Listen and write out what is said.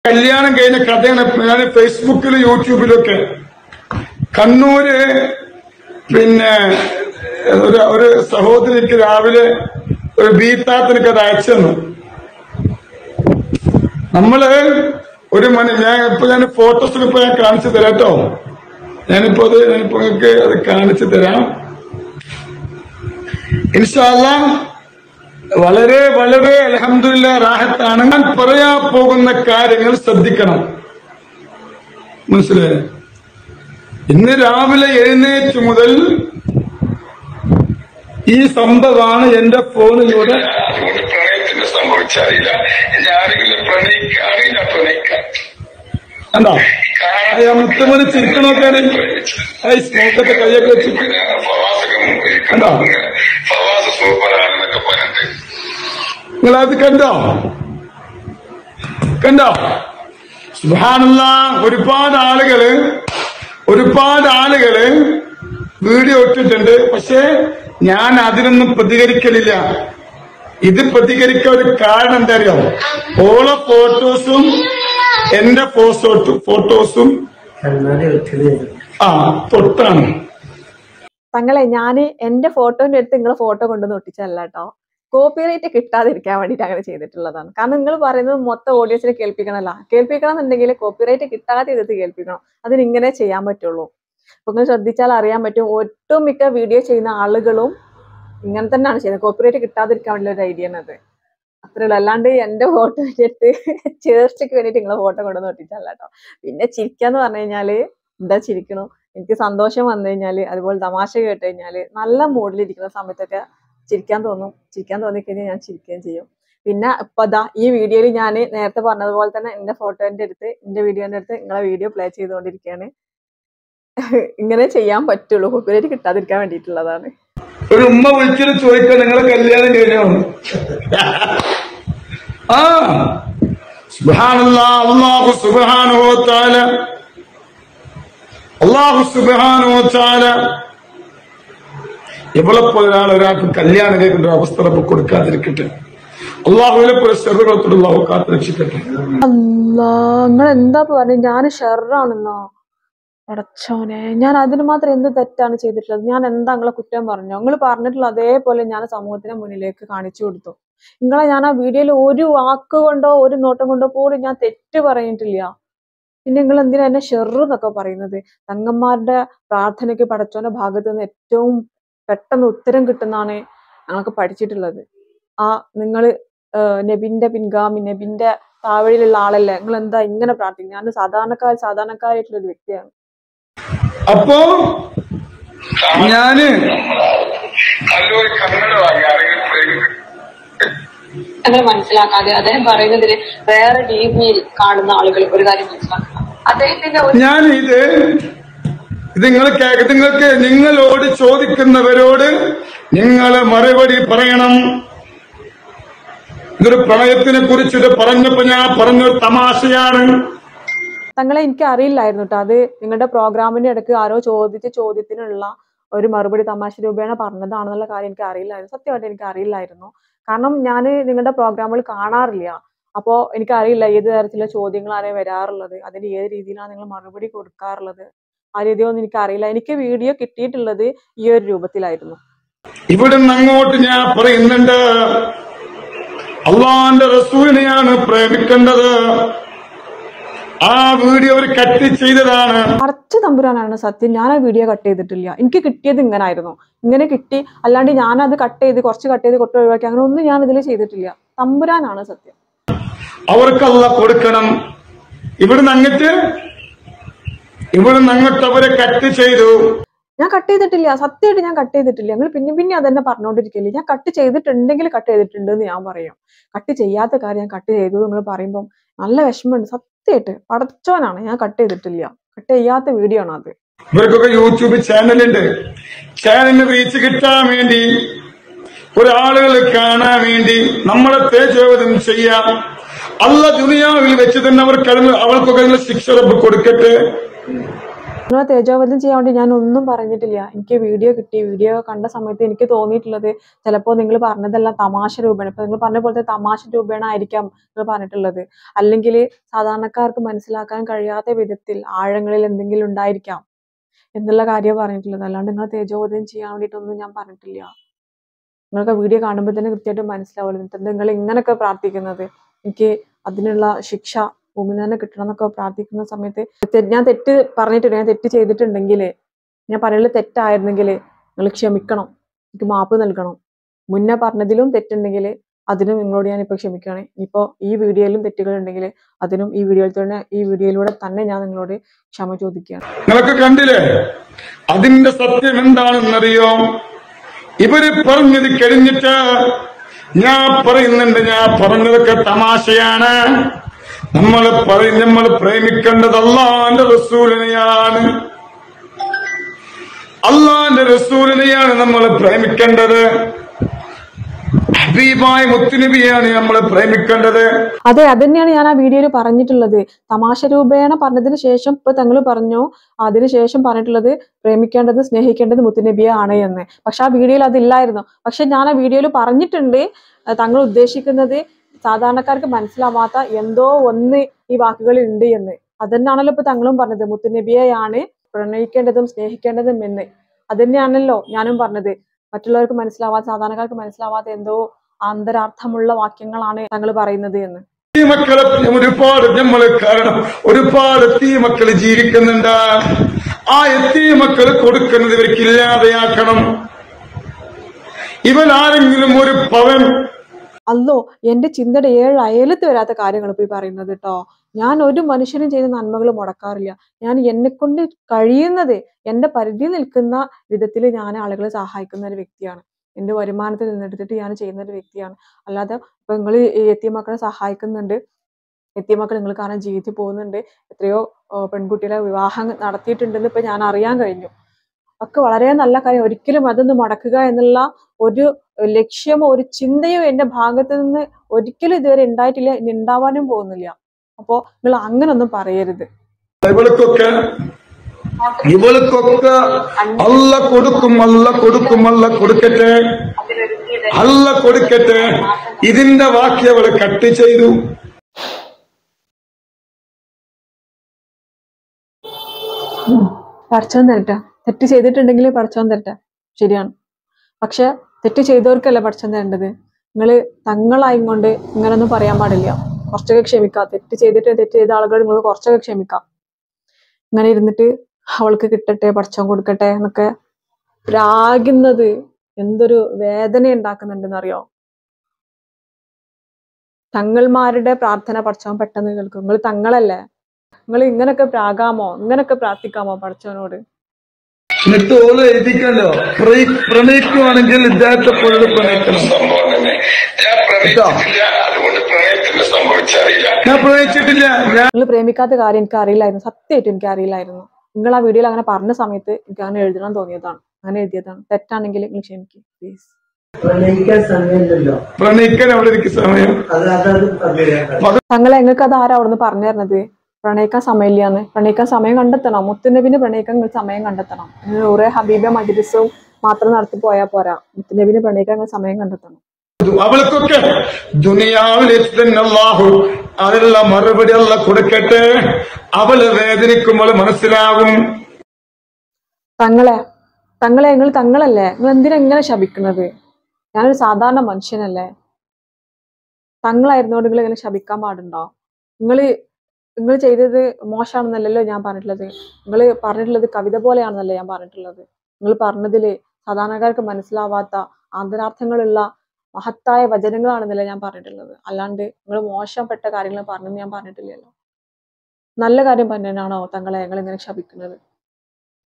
കല്യാണം കഴിഞ്ഞ കഥയാണ് ഞാൻ ഫേസ്ബുക്കിലും യൂട്യൂബിലൊക്കെ കണ്ണൂര് പിന്നെ ഒരു ഒരു സഹോദരിക്ക് രാവിലെ ഒരു ബീത്താത്തിനൊക്കെ അത് അയച്ചു തന്നു നമ്മള് ഒരു മണി ഞാൻ ഇപ്പൊ ഞാൻ ഫോട്ടോസിൽ ഇപ്പൊ ഞാൻ കാണിച്ചു തരാം കേട്ടോ ഞാനിപ്പോ അത് ഞാനിപ്പോ നിങ്ങൾക്ക് അത് കാണിച്ചു തരാം ഇൻഷാല്ല വളരെ വളരെ അലഹമില്ല റാഹത്താണ് ഞാൻ പറയാൻ പോകുന്ന കാര്യങ്ങൾ ശ്രദ്ധിക്കണം മനസ്സിലായോ ഇന്ന് രാവിലെ എഴുന്നേറ്റ് മുതൽ ഈ സംഭവമാണ് എന്റെ ഫോണിലൂടെ അതുകൊണ്ട് പ്രണയത്തിന് സംഭവിച്ചറിയില്ല ഇനി ആരെങ്കിലും പ്രണയിക്കുകയാണെങ്കിൽ ഞാൻ പ്രണയിക്കാം എന്താ മുത്തുമണി ചിരിക്കണോക്കാണ് സ്മോക്കൊക്കെ കൈയൊക്കെ വെച്ചിട്ട് പിന്നെ ഫവാസകം കണ്ടോ? ഫവാസ സൂപ്പറാണെന്നൊക്കെ പറഞ്ഞിട്ട് നിങ്ങളത് കണ്ടോ കണ്ടോ സുഹാനുള്ള ഒരുപാട് ആളുകള് ഒരുപാട് ആളുകള് വീഡിയോ ഇട്ടിട്ടുണ്ട് പക്ഷെ ഞാൻ അതിനൊന്നും പ്രതികരിക്കലില്ല ഇത് പ്രതികരിക്കാൻ ഒരു കാരണം എന്താ അറിയോ ഓള ഫോട്ടോസും എന്റെ ഫോട്ടോ ഫോട്ടോസും ആ തൊട്ടാണ് തങ്ങളെ ഞാൻ എന്റെ ഫോട്ടോന്റെ അടുത്ത് നിങ്ങളെ ഫോട്ടോ കൊണ്ടുവന്ന് ഒട്ടിച്ചല്ല കേട്ടോ കോപ്പിറൈറ്റ് കിട്ടാതിരിക്കാൻ വേണ്ടിയിട്ട് അങ്ങനെ ചെയ്തിട്ടുള്ളതാണ് കാരണം നിങ്ങൾ പറയുന്നത് മൊത്തം ഓഡിയൻസിനെ കേൾപ്പിക്കണമല്ല കേൾപ്പിക്കണം എന്നുണ്ടെങ്കിൽ കോപ്പിറൈറ്റ് കിട്ടാതെ ചെയ്തിട്ട് കേൾപ്പിക്കണം അതിന് ഇങ്ങനെ ചെയ്യാൻ പറ്റുള്ളൂ അപ്പൊ നിങ്ങൾ ശ്രദ്ധിച്ചാൽ അറിയാൻ പറ്റും ഒട്ടും മിക്ക വീഡിയോ ചെയ്യുന്ന ആളുകളും ഇങ്ങനെ തന്നെയാണ് ചെയ്യുന്നത് കോപ്പിറൈറ്റ് കിട്ടാതിരിക്കാൻ വേണ്ടിയുള്ള ഒരു ഐഡിയ ആണ് അത് അത്രേ ഉള്ളൂ അല്ലാണ്ട് എന്റെ ഫോട്ടോ എടുത്ത് ചേർച്ചയ്ക്ക് വേണ്ടിയിട്ട് നിങ്ങളെ ഫോട്ടോ കൊണ്ടുവന്ന് ഒട്ടിച്ചല്ല കേട്ടോ പിന്നെ ചിരിക്കാന്ന് പറഞ്ഞു കഴിഞ്ഞാല് എന്താ ചിരിക്കണു എനിക്ക് സന്തോഷം വന്നു കഴിഞ്ഞാല് അതുപോലെ തമാശ കേട്ട് കഴിഞ്ഞാല് നല്ല മൂഡിലിരിക്കുന്ന സമയത്തൊക്കെ ചിരിക്കാൻ തോന്നും ചിരിക്കാൻ തോന്നിക്കഴിഞ്ഞാൽ ഞാൻ ചിരിക്കുകയും ചെയ്യും പിന്നെ ഇപ്പൊ ദാ ഈ വീഡിയോയിൽ ഞാൻ നേരത്തെ പറഞ്ഞതുപോലെ തന്നെ എന്റെ ഫോട്ടോന്റെ അടുത്ത് എന്റെ വീഡിയോന്റെ അടുത്ത് നിങ്ങളെ വീഡിയോ പ്ലേ ചെയ്തുകൊണ്ടിരിക്കുകയാണ് ഇങ്ങനെ ചെയ്യാൻ പറ്റുള്ളൂ കോപ്പിറൈറ്റ് കിട്ടാതിരിക്കാൻ വേണ്ടിയിട്ടുള്ളതാണ് ഒരു ഉമ്മ വിളിച്ചിട്ട് ചോദിക്കാൻ നിങ്ങളെ കല്യാണം കഴിഞ്ഞോ ആ സുബ്ഹാനല്ലാ അല്ലാഹു സുബ്ഹാനഹു വ തആല അല്ലാഹു സുബ്ഹാനഹു വ തആല എവിടെ പോയാൽ ഒരാൾക്ക് കല്യാണം കേൾക്കേണ്ട ഒരു അവസ്ഥ നമുക്ക് കൊടുക്കാതിരിക്കട്ടെ അള്ളാഹുവിനെ പോലെ ചെറുകളത്തോട് അള്ളാഹു കാത്തുരക്ഷിക്കട്ടെ അല്ലാ നിങ്ങൾ എന്താ പറഞ്ഞു ഞാൻ ഷെറാണെന്നോ അടച്ചോനെ ഞാൻ അതിന് മാത്രം എന്ത് തെറ്റാണ് ചെയ്തിട്ടുള്ളത് ഞാൻ എന്താ നിങ്ങളെ കുറ്റം പറഞ്ഞു നിങ്ങൾ പറഞ്ഞിട്ടുള്ള അതേപോലെ ഞാൻ സമൂഹത്തിന് മുന്നിലേക്ക് കാണിച്ചു കൊടുത്തു നിങ്ങളെ ഞാൻ ആ വീഡിയോയിൽ ഒരു വാക്ക് കൊണ്ടോ ഒരു നോട്ടം കൊണ്ടോ പോലും ഞാൻ തെറ്റ് പറഞ്ഞിട്ടില്ല പിന്നെ നിങ്ങൾ എന്തിനാ എന്നെ ഷെറ് എന്നൊക്കെ പറയുന്നത് തങ്ങന്മാരുടെ പ്രാർത്ഥനയ്ക്ക് പടച്ചോന്റെ ഭാഗത്ത് നിന്ന് ഏറ്റവും പെട്ടെന്ന് ഉത്തരം കിട്ടുന്നതാണ് ഞങ്ങൾക്ക് പഠിച്ചിട്ടുള്ളത് ആ നിങ്ങൾ നബിന്റെ പിൻഗാമി നബിന്റെ താവഴിയിലുള്ള ആളല്ലേ നിങ്ങൾ എന്താ ഇങ്ങനെ പ്രാർത്ഥിക്കും ഞാൻ സാധാരണക്കാർ സാധാരണക്കാരായിട്ടുള്ള ഒരു വ്യക്തിയാണ് അപ്പോ ഞാന് നല്ലൊരു കന്നഡ വാങ്ങി ആരെങ്കിലും പ്രേമിക്കും ഞങ്ങൾ മനസ്സിലാക്കാതെ അദ്ദേഹം പറയുന്നതിന് വേറെ രീതിയിൽ കാണുന്ന ആളുകൾ ഒരു കാര്യം മനസ്സിലാക്കണം അദ്ദേഹത്തിന്റെ ഒരു ഞാൻ ഇത് ഇത് നിങ്ങൾ കേക്ക് നിങ്ങൾക്ക് നിങ്ങളോട് ചോദിക്കുന്നവരോട് നിങ്ങൾ മറുപടി പറയണം ഇതൊരു പ്രണയത്തിനെ കുറിച്ച് ഇത് പറഞ്ഞപ്പോ ഞാൻ പറഞ്ഞൊരു തമാശയാണ് തങ്ങളെ എനിക്ക് അറിയില്ലായിരുന്നു കേട്ടോ അത് നിങ്ങളുടെ പ്രോഗ്രാമിന്റെ ഇടയ്ക്ക് ആരോ ചോദിച്ച ചോദ്യത്തിനുള്ള ഒരു മറുപടി തമാശ രൂപേണ പറഞ്ഞതാണെന്നുള്ള കാര്യം എനിക്ക് അറിയില്ലായിരുന്നു സത്യമായിട്ട് എനിക്ക് അറിയില്ലായിരുന്നു കാരണം ഞാൻ നിങ്ങളുടെ പ്രോഗ്രാമുകൾ കാണാറില്ല അപ്പോൾ എനിക്കറിയില്ല ഏത് തരത്തിലുള്ള ചോദ്യങ്ങളാണ് വരാറുള്ളത് അതിന് ഏത് രീതിയിലാണ് നിങ്ങൾ മറുപടി കൊടുക്കാറുള്ളത് ആ രീതിയൊന്നും എനിക്കറിയില്ല എനിക്ക് വീഡിയോ കിട്ടിയിട്ടുള്ളത് ഈ ഒരു രൂപത്തിലായിരുന്നു ഇവിടുന്ന് അങ്ങോട്ട് ഞാൻ പറയുന്നുണ്ട് അള്ളാന്റെ റസൂലിനെയാണ് പ്രേമിക്കേണ്ടത് ആ വീഡിയോ ഒരു കട്ട് ചെയ്തതാണ് അടച്ച തമ്പുരാനാണ് സത്യം ഞാൻ ആ വീഡിയോ കട്ട് ചെയ്തിട്ടില്ല എനിക്ക് കിട്ടിയത് ഇങ്ങനെ ആയിരുന്നു ഇങ്ങനെ കിട്ടി അല്ലാണ്ട് ഞാൻ അത് കട്ട് ചെയ്ത് കുറച്ച് കട്ട് ചെയ്ത് കൊട്ട് ഒഴിവാക്കി അങ്ങനെ ഒന്നും ഞാൻ ഇതിൽ ചെയ്തിട്ടില്ല തമ്പുരാനാണ് സത്യം അവർക്ക് അല്ല കൊടുക്കണം ഇവിടുന്ന് അങ്ങട്ട് ഇവിടുന്ന് അങ്ങോട്ട് അവരെ കട്ട് ചെയ്തു ഞാൻ കട്ട് ചെയ്തിട്ടില്ല സത്യമായിട്ട് ഞാൻ കട്ട് ചെയ്തിട്ടില്ല നിങ്ങൾ പിന്നെ പിന്നെ അതന്നെ പറഞ്ഞുകൊണ്ടിരിക്കില്ലേ ഞാൻ കട്ട് ചെയ്തിട്ടുണ്ടെങ്കിൽ കട്ട് ചെയ്തിട്ടുണ്ട് എന്ന് ഞാൻ പറയും കട്ട് ചെയ്യാത്ത കാര്യം ഞാൻ കട്ട് ചെയ്തു നിങ്ങൾ പറയുമ്പോൾ നല്ല വിഷമമുണ്ട് സത്യമായിട്ട് പടച്ചോനാണ് ഞാൻ കട്ട് ചെയ്തിട്ടില്ല കട്ട് ചെയ്യാത്ത വീഡിയോ ആണ് അത് ഇവർക്കൊക്കെ യൂട്യൂബ് ചാനലുണ്ട് ചാനലിന് റീച്ച് കിട്ടാൻ വേണ്ടി ഒരാളുകൾ കാണാൻ വേണ്ടി നമ്മളെ തേജോവധം ചെയ്യാം അല്ല ദുനിയാവിൽ വെച്ച് തന്നെ അവർക്ക് അതിന് അവർക്കൊക്കെ അതിനുള്ള ശിക്ഷ റബ്ബ് കൊടുക്കട്ടെ നിങ്ങളെ തേജോവധം ചെയ്യാൻ വേണ്ടി ഞാൻ ഒന്നും പറഞ്ഞിട്ടില്ല എനിക്ക് വീഡിയോ കിട്ടി വീഡിയോ കണ്ട സമയത്ത് എനിക്ക് തോന്നിയിട്ടുള്ളത് ചിലപ്പോൾ നിങ്ങൾ പറഞ്ഞതെല്ലാം തമാശ രൂപേണ ഇപ്പൊ നിങ്ങൾ പറഞ്ഞ പോലത്തെ തമാശ രൂപേണ ആയിരിക്കാം നിങ്ങൾ പറഞ്ഞിട്ടുള്ളത് അല്ലെങ്കിൽ സാധാരണക്കാർക്ക് മനസ്സിലാക്കാൻ കഴിയാത്ത വിധത്തിൽ ആഴങ്ങളിൽ എന്തെങ്കിലും ഉണ്ടായിരിക്കാം എന്നുള്ള കാര്യം പറഞ്ഞിട്ടുള്ളത് അല്ലാണ്ട് നിങ്ങൾ തേജോവധം ചെയ്യാൻ വേണ്ടിയിട്ടൊന്നും ഞാൻ പറഞ്ഞിട്ടില്ല നിങ്ങൾക്ക് വീഡിയോ കാണുമ്പോൾ തന്നെ കൃത്യമായിട്ട് മനസ്സിലാവുമല്ലോ എന്നിട്ട് നിങ്ങൾ ഇങ്ങനെയൊക്കെ പ്രാർത്ഥിക്കുന്നത് എനിക്ക് അതിനുള്ള ശിക്ഷ ഭൂമിയിൽ തന്നെ കിട്ടണം എന്നൊക്കെ പ്രാർത്ഥിക്കുന്ന സമയത്ത് തെ- ഞാൻ തെറ്റ് പറഞ്ഞിട്ടുണ്ട് ഞാൻ തെറ്റ് ചെയ്തിട്ടുണ്ടെങ്കിൽ ഞാൻ പറയുന്നത് തെറ്റായിരുന്നെങ്കിൽ നിങ്ങൾ ക്ഷമിക്കണം എനിക്ക് മാപ്പ് നൽകണം മുന്നേ പറഞ്ഞതിലും തെറ്റുണ്ടെങ്കിൽ അതിനും നിങ്ങളോട് ഞാൻ ഇപ്പൊ ക്ഷമിക്കുകയാണ് ഇനിയിപ്പോ ഈ വീഡിയോയിലും തെറ്റുകൾ ഉണ്ടെങ്കിൽ അതിനും ഈ വീഡിയോയിൽ തന്നെ ഈ വീഡിയോയിലൂടെ തന്നെ ഞാൻ നിങ്ങളോട് ക്ഷമ ചോദിക്കുകയാണ് നിങ്ങളൊക്കെ കണ്ടില്ലേ അതിന്റെ സത്യം എന്താണെന്നറിയോ ഇവര് പറഞ്ഞത് കഴിഞ്ഞിട്ട് ഞാൻ പറയുന്നുണ്ട് ഞാൻ പറഞ്ഞതൊക്കെ തമാശയാണ് നമ്മൾ പറയും നമ്മൾ പ്രേമിക്കേണ്ടത് അള്ളാന്റെ റസൂലിനെയാണ് അള്ളാന്റെ റസൂലിനെയാണ് നമ്മൾ പ്രേമിക്കേണ്ടത് ഹബീബായ മുത്തുനബിയാണ് നമ്മൾ പ്രേമിക്കേണ്ടത് അതെ അതന്നെയാണ് ഞാൻ ആ വീഡിയോയിൽ പറഞ്ഞിട്ടുള്ളത് തമാശ രൂപേണ പറഞ്ഞതിന് ശേഷം ഇപ്പൊ തങ്ങൾ പറഞ്ഞു അതിനുശേഷം പറഞ്ഞിട്ടുള്ളത് പ്രേമിക്കേണ്ടത് സ്നേഹിക്കേണ്ടത് മുത്തുനബിയെ ആണ് എന്ന് പക്ഷെ ആ വീഡിയോയിൽ അതില്ലായിരുന്നു പക്ഷെ ഞാൻ ആ വീഡിയോയിൽ പറഞ്ഞിട്ടുണ്ട് അഹ് തങ്ങൾ ഉദ്ദേശിക്കുന്നത് സാധാരണക്കാർക്ക് മനസ്സിലാവാത്ത എന്തോ ഒന്ന് ഈ വാക്കുകളിൽ ഉണ്ട് എന്ന് അതന്നെയാണല്ലോ ഇപ്പൊ തങ്ങളും പറഞ്ഞത് മുത്തുനബിയെയാണ് പ്രണയിക്കേണ്ടതും സ്നേഹിക്കേണ്ടതും എന്ന് അതന്നെയാണല്ലോ ഞാനും പറഞ്ഞത് മറ്റുള്ളവർക്ക് മനസ്സിലാവാത്ത സാധാരണക്കാർക്ക് മനസ്സിലാവാത്ത എന്തോ അന്തരാർത്ഥമുള്ള വാക്യങ്ങളാണ് തങ്ങൾ പറയുന്നത് എന്ന് ഈ മക്കളെ ഒരുപാട് നമ്മൾ കാരണം ഒരുപാട് എത്തിയ മക്കൾ ജീവിക്കുന്നുണ്ട് ആ എത്തിയ മക്കൾ കൊടുക്കുന്നത് ഇവർക്ക് ഇല്ലാതെയാക്കണം ഇവൻ ആരെങ്കിലും ഒരു പവൻ അല്ലോ എന്റെ ചിന്തയുടെ ഏഴ് അയലത്ത് വരാത്ത കാര്യങ്ങൾ ഇപ്പൊ ഈ പറയുന്നത് കേട്ടോ ഞാൻ ഒരു മനുഷ്യനും ചെയ്ത നന്മകൾ മുടക്കാറില്ല ഞാൻ എന്നെ കൊണ്ട് കഴിയുന്നത് എന്റെ പരിധി നിൽക്കുന്ന വിധത്തിൽ ഞാൻ ആളുകളെ സഹായിക്കുന്ന ഒരു വ്യക്തിയാണ് എന്റെ വരുമാനത്തിൽ നിന്നെടുത്തിട്ട് ഞാൻ ചെയ്യുന്ന ഒരു വ്യക്തിയാണ് അല്ലാതെ ഇപ്പൊ നിങ്ങൾ എത്തിയ മക്കളെ സഹായിക്കുന്നുണ്ട് എത്തിയ മക്കൾ നിങ്ങൾ കാരണം ജീവിച്ചു പോകുന്നുണ്ട് എത്രയോ ആ, പെൺകുട്ടികളെ വിവാഹം നടത്തിയിട്ടുണ്ടെന്ന് ഇപ്പൊ ഞാൻ അറിയാൻ കഴിഞ്ഞു ഒക്കെ വളരെ നല്ല കാര്യം ഒരിക്കലും അതൊന്ന് മുടക്കുക എന്നുള്ള ഒരു ലക്ഷ്യമോ ഒരു ചിന്തയോ എന്റെ ഭാഗത്ത് നിന്ന് ഒരിക്കലും ഇതുവരെ ഉണ്ടായിട്ടില്ല ഇനി ഉണ്ടാവാനും പോകുന്നില്ല അപ്പോ നിങ്ങൾ അങ്ങനൊന്നും പറയരുത് ഇവൾക്കൊക്കെ ഇവൾക്കൊക്കെ അല്ല കൊടുക്കും അല്ല കൊടുക്കും അല്ല കൊടുക്കട്ടെ അല്ല കൊടുക്കട്ടെ ഇതിന്റെ വാക്കി അവള് കട്ട് ചെയ്തു പഠിച്ചോൻ തരട്ടെ തെറ്റ് ചെയ്തിട്ടുണ്ടെങ്കിൽ പഠിച്ചോൻ തരട്ടെ ശരിയാണ് പക്ഷെ തെറ്റ് ചെയ്തവർക്കല്ല പഠിച്ചോൻ തരേണ്ടത് നിങ്ങൾ തങ്ങളായും കൊണ്ട് ഇങ്ങനൊന്നും പറയാൻ പാടില്ല കുറച്ചൊക്കെ ക്ഷമിക്കാം തെറ്റ് ചെയ്തിട്ട് തെറ്റ് ചെയ്ത ആളുകൾ നിങ്ങൾ കുറച്ചൊക്കെ ക്ഷമിക്കാം ഇങ്ങനെ ഇരുന്നിട്ട് അവൾക്ക് കിട്ടട്ടെ പഠിച്ചോൻ കൊടുക്കട്ടെ എന്നൊക്കെ പ്രാകുന്നത് എന്തൊരു വേദന ഉണ്ടാക്കുന്നുണ്ടെന്ന് അറിയോ തങ്ങൾമാരുടെ പ്രാർത്ഥന പഠിച്ചോൻ പെട്ടെന്ന് കേൾക്കും നിങ്ങൾ തങ്ങളല്ലേ നിങ്ങൾ ഇങ്ങനൊക്കെ പ്രാകാമോ ഇങ്ങനൊക്കെ പ്രാർത്ഥിക്കാമോ പഠിച്ചവനോട് എന്നിട്ട് ഓള് എഴുതിക്കല്ലോ പ്രണയിക്കുവാണെങ്കിൽ ഇദ്ദേഹത്തെ പോലെ പ്രണയിക്കണം സംഭവം തന്നെ ഞാൻ പ്രണയിച്ചിട്ടില്ല അതുകൊണ്ട് പ്രണയത്തിന്റെ സംഭവിച്ചറിയില്ല ഞാൻ പ്രണയിച്ചിട്ടില്ല ഞാൻ നിങ്ങൾ പ്രേമിക്കാത്ത കാര്യം എനിക്ക് അറിയില്ലായിരുന്നു സത്യമായിട്ട് എനിക്ക് അറിയില്ലായിരുന്നു നിങ്ങൾ ആ വീഡിയോയിൽ അങ്ങനെ പറഞ്ഞ സമയത്ത് എനിക്ക് അങ്ങനെ എഴുതണം തോന്നിയതാണ് അങ്ങനെ എഴുതിയതാണ് തെറ്റാണെങ്കിൽ നിങ്ങൾ ക്ഷമിക്കും പ്ലീസ് പ്രണയിക്കാൻ സമയമില്ലല്ലോ പ്രണയിക്കാൻ അവിടെ എനിക്ക് സമയം അത് അതത് പകരം തങ്ങളെ നിങ്ങൾക്ക് അത് ആരാ അവിടുന്ന് പറഞ്ഞു തരുന്നത് പ്രണയിക്കാൻ സമയമില്ലാന്ന് പ്രണയിക്കാൻ സമയം കണ്ടെത്തണം മുത്തുനബിന് പ്രണയിക്കാൻ നിങ്ങൾ സമയം കണ്ടെത്തണം നിങ്ങൾ ഒരേ ഹബീബ മജ്ലിസും മാത്രം നടത്തി പോയാൽ പോരാ മുത്തുനബിന് പ്രണയിക്കാൻ നിങ്ങൾ സമയം കണ്ടെത്തണം അവൾക്കൊക്കെ ദുനിയാവിൽ വെച്ച് തന്നെ അള്ളാഹു അതിനുള്ള മറുപടി അല്ല കൊടുക്കട്ടെ അവള് വേദനിക്കുമ്പോൾ മനസ്സിലാകും തങ്ങളെ തങ്ങളെ നിങ്ങൾ തങ്ങളല്ലേ നിങ്ങൾ എന്തിനാ ഇങ്ങനെ ശപിക്കുന്നത് ഞാനൊരു സാധാരണ മനുഷ്യനല്ലേ തങ്ങളായിരുന്നോണ്ട് നിങ്ങൾ ഇങ്ങനെ ശപിക്കാൻ പാടുണ്ടോ നിങ്ങൾ നിങ്ങൾ ചെയ്തത് മോശമാണെന്നല്ലല്ലോ ഞാൻ പറഞ്ഞിട്ടുള്ളത് നിങ്ങൾ പറഞ്ഞിട്ടുള്ളത് കവിത പോലെയാണെന്നല്ലേ ഞാൻ പറഞ്ഞിട്ടുള്ളത് നിങ്ങൾ പറഞ്ഞതിൽ സാധാരണക്കാർക്ക് മനസ്സിലാവാത്ത ആന്തരാർത്ഥങ്ങളുള്ള മഹത്തായ വചനങ്ങളാണെന്നല്ലേ ഞാൻ പറഞ്ഞിട്ടുള്ളത് അല്ലാണ്ട് നിങ്ങൾ മോശപ്പെട്ട കാര്യങ്ങൾ പറഞ്ഞെന്ന് ഞാൻ പറഞ്ഞിട്ടില്ലല്ലോ നല്ല കാര്യം പറഞ്ഞാണോ തങ്ങളെ ഞങ്ങൾ ഇങ്ങനെ ശപിക്കുന്നത്